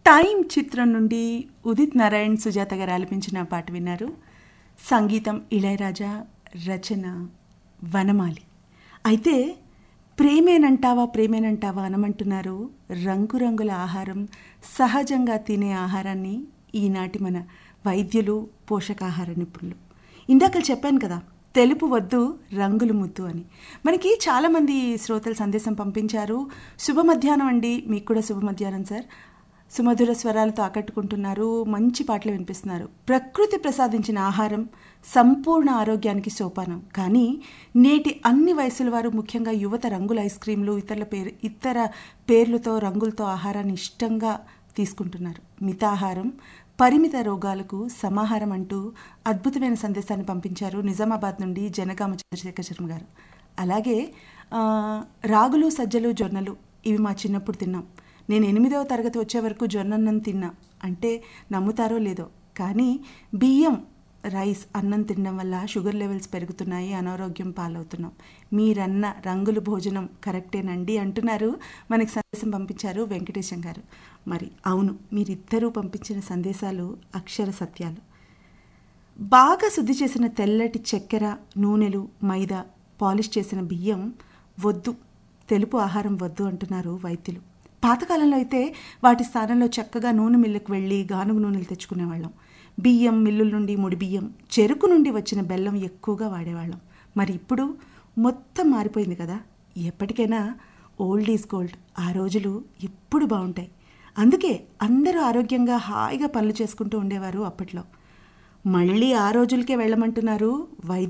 time చిత్రం నుండి ఉదిత్ నారాయణ్ సుజాత గారు ఆలపించిన పాట విన్నారు సంగీతం ఇళయరాజా రచన వనమాలి అయితే ప్రేమేనంటావా ప్రేమేనంటావా అనమంటున్నారు రంగురంగుల ఆహారం సహజంగా తినే ఆహారాన్ని ఈనాటి మన వైద్యులు పోషకాహార నిపుణులు ఇందాక చెప్పాను కదా తెలుపు వద్దు రంగులు ముద్దు అని మనకి చాలామంది శ్రోతలు సందేశం పంపించారు శుభ మధ్యాహ్నం అండి మీకు కూడా శుభ మధ్యాహ్నం సార్ సుమధుర స్వరాలతో ఆకట్టుకుంటున్నారు మంచి పాటలు వినిపిస్తున్నారు ప్రకృతి ప్రసాదించిన ఆహారం సంపూర్ణ ఆరోగ్యానికి సోపానం కానీ నేటి అన్ని వయసుల వారు ముఖ్యంగా యువత రంగుల ఐస్ క్రీంలు ఇతరుల పేరు ఇతర పేర్లతో రంగులతో ఆహారాన్ని ఇష్టంగా తీసుకుంటున్నారు మితాహారం పరిమిత రోగాలకు సమాహారం అంటూ అద్భుతమైన సందేశాన్ని పంపించారు నిజామాబాద్ నుండి జనగామ చంద్రశేఖర్ శర్మ గారు అలాగే ఆ, రాగులు సజ్జలు జొన్నలు ఇవి మా చిన్నప్పుడు తిన్నాం నేను ఎనిమిదవ తరగతి వచ్చే వరకు జొన్నన్నం తిన్నా అంటే నమ్ముతారో లేదో కానీ బియ్యం రైస్ అన్నం తినడం వల్ల షుగర్ లెవెల్స్ పెరుగుతున్నాయి అనారోగ్యం పాలవుతున్నాం మీరన్న రంగుల భోజనం కరెక్టేనండి అంటున్నారు మనకి సందేశం పంపించారు వెంకటేశం గారు మరి అవును మీరిద్దరూ పంపించిన సందేశాలు అక్షర సత్యాలు బాగా శుద్ధి చేసిన తెల్లటి చక్కెర నూనెలు మైదా పాలిష్ చేసిన బియ్యం వద్దు తెలుపు ఆహారం వద్దు అంటున్నారు వైద్యులు పాతకాలంలో అయితే వాటి స్థానంలో చక్కగా నూనె మిల్లుకు వెళ్ళి గానుగు నూనెలు తెచ్చుకునేవాళ్ళం బియ్యం మిల్లుల నుండి ముడి బియ్యం చెరుకు నుండి వచ్చిన బెల్లం ఎక్కువగా వాడేవాళ్ళం మరి ఇప్పుడు మొత్తం మారిపోయింది కదా ఎప్పటికైనా ఓల్డ్ ఈజ్ గోల్డ్ ఆ రోజులు ఎప్పుడు బాగుంటాయి అందుకే అందరూ ఆరోగ్యంగా హాయిగా పనులు చేసుకుంటూ ఉండేవారు అప్పట్లో మళ్ళీ ఆ రోజులకే వెళ్ళమంటున్నారు వైద్య